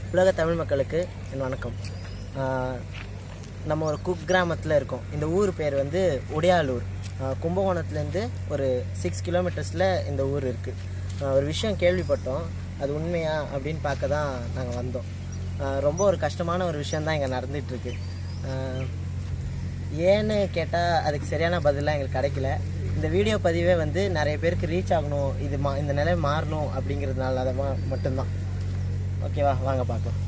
உலக தமிழ் மக்களுக்கு என் வணக்கம் ஆஹ் நம்ம ஒரு குக் கிராமத்தில் இருக்கோம் இந்த ஊர் பேர் வந்து உடையாலூர் ஆஹ் கும்பகோணத்துலேருந்து ஒரு சிக்ஸ் கிலோமீட்டர்ஸில் இந்த ஊர் இருக்குது ஒரு விஷயம் கேள்விப்பட்டோம் அது உண்மையா அப்படின்னு பார்க்க தான் நாங்கள் வந்தோம் ஆஹ் ரொம்ப ஒரு கஷ்டமான ஒரு விஷயந்தான் இங்கே நடந்துகிட்ருக்கு ஏன்னு கேட்டால் அதுக்கு சரியான பதிலாக எங்களுக்கு கிடைக்கல இந்த வீடியோ பதிவே வந்து நிறைய பேருக்கு ரீச் ஆகணும் இது மா இந்த நிலை மாறணும் அப்படிங்கிறதுனால அதை மா- மட்டும்தான் ஓகேவா வாங்க பார்க்கலாம்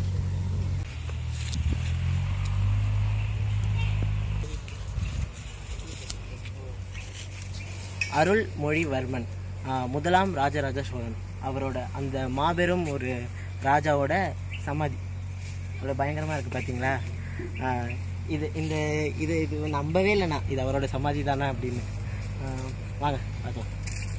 அருள்மொழிவர்மன் ஆஹ் முதலாம் ராஜராஜ சோழன் அவரோட அந்த மாபெரும் ஒரு ராஜாவோட சமாதி அவ்வளோ பயங்கரமாக இருக்குது பார்த்தீங்களா ஆஹ் இது இந்த இது இது நம்பவே இல்லைண்ணா இது அவரோட சமாதி தானே அப்படின்னு ஆஹ் வாங்க பார்க்கலாம்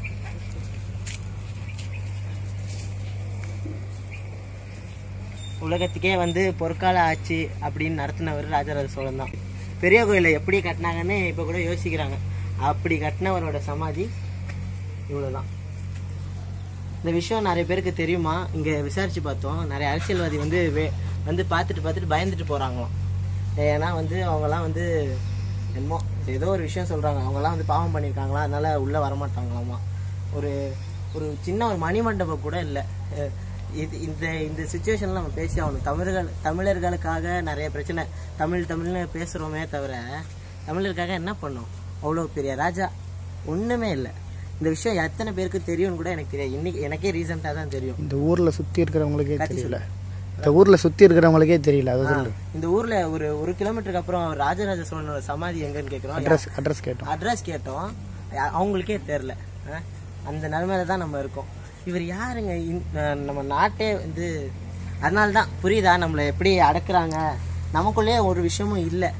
உலகத்துக்கே வந்து பொற்கால ஆட்சி அப்படின்னு நடத்தினவர் ராஜராஜ சோழன் தான் பெரிய கோயிலை எப்படி கட்டினாங்கன்னு இப்போ கூட யோசிக்கிறாங்க அப்படி கட்டினவரோட சமாதி இவ்வளோதான் இந்த விஷயம் நிறைய பேருக்கு தெரியுமா இங்கே விசாரித்து பார்த்தோம் நிறைய அரசியல்வாதி வந்து வே வந்து பார்த்துட்டு பார்த்துட்டு பயந்துட்டு போகிறாங்களாம் ஏன்னா வந்து அவங்கெல்லாம் வந்து என்னமோ ஏதோ ஒரு விஷயம் சொல்கிறாங்க அவங்கெல்லாம் வந்து பாவம் பண்ணியிருக்காங்களா அதனால உள்ளே வரமாட்டாங்களாமா ஒரு ஒரு சின்ன ஒரு மணிமண்டபம் கூட இல்லை அஹ் இது இந்த இந்த சுச்சுவேஷனில் நம்ம பேசி ஆகணும் தமிழர்கள் தமிழர்களுக்காக நிறைய பிரச்சனை தமிழ் தமிழ்னு பேசுகிறோமே தவிர தமிழருக்காக என்ன பண்ணோம் அவ்வளோ பெரிய ராஜா ஒன்றுமே இல்லை இந்த விஷயம் எத்தனை பேருக்கு தெரியும்னு கூட எனக்கு தெரியாது இன்னைக்கு எனக்கே ரீசெண்டாக தான் தெரியும் இந்த ஊர்ல சுத்தி இருக்கிறவங்களுக்கே கத்தி தெரியல சொல்லு. இந்த ஊர்ல சுத்தி இருக்கிறவங்களுக்கே தெரியல அதை சொல்லு இந்த ஊர்ல ஒரு ஒரு கிலோமீட்டருக்கு அப்புறம் ராஜராஜ சோழனோட சமாதி எங்கன்னு கேட்குறோம் அட்ரஸ் அட்ரஸ் கேட்டோம் அட்ரஸ் கேட்டோம் யா- அவங்களுக்கே தெரில அந்த நிலைமையில தான் நம்ம இருக்கோம் இவர் யாருங்க இந்த- அஹ் நம்ம நாட்டே வந்து அதனால தான் புரியுதா நம்மளை எப்படி அடக்குறாங்க நமக்குள்ளேயே ஒரு விஷயமும் இல்லை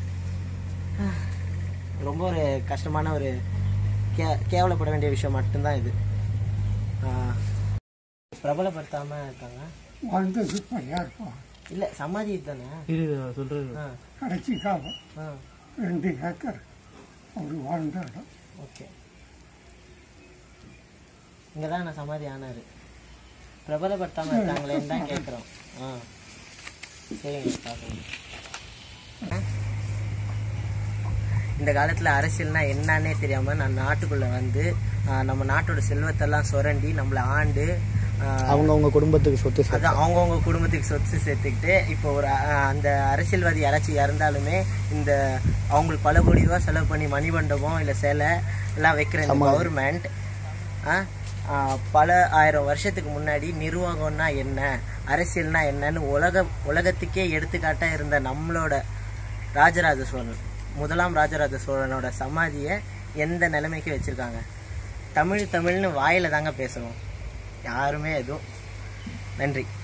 ரொம்ப ஒரு கஷ்டமான ஒரு கே கேவலப்பட வேண்டிய விஷயம் மட்டும்தான் இது ஆஹ் பிரபலப்படுத்தாம இருக்காங்க வாழ்ந்தது பையா இருப்பான் இல்லை சமாதி தானே சொல்றது ஆ கடைசி காலம் ஆ ரெண்டு ஏக்கர் அவர் வாழ்ந்த இடம் ஓகே இங்கே தான் நான் சமாதி ஆனார் பிரபலப்படுத்தாமல் இருக்காங்களேன்னு தான் கேட்குறோம் ஆ சரிங்க பார்க்குறேன் இந்த காலத்தில் அரசியல்னா என்னன்னே தெரியாமல் நான் நாட்டுக்குள்ளே வந்து ஆ, நம்ம நாட்டோட செல்வத்தெல்லாம் சுரண்டி நம்மளை ஆண்டு ஆ, அவங்க அவங்க குடும்பத்துக்கு சொத்து சேர்த்து அதான் அவங்கவுங்க குடும்பத்துக்கு சொத்து சேர்த்துக்கிட்டு இப்போ ஒரு அஹ், அந்த அரசியல்வாதி யாராச்சும் இறந்தாலுமே இந்த அவங்களுக்கு பல கோடி ரூபா செலவு பண்ணி மணிமண்டபம் இல்லை சிலை எல்லாம் வைக்கிற இந்த கவர்மெண்ட் பல ஆயிரம் வருஷத்துக்கு முன்னாடி நிர்வாகம்னா என்ன அரசியல்னா என்னன்னு உலக உலகத்துக்கே எடுத்துக்காட்டா இருந்த நம்மளோட ராஜராஜ சோழன் முதலாம் ராஜராஜ சோழனோட சமாதியை எந்த நிலைமைக்கு வச்சிருக்காங்க தமிழ் தமிழ்னு வாயில தாங்க பேசணும் யாருமே எதுவும் நன்றி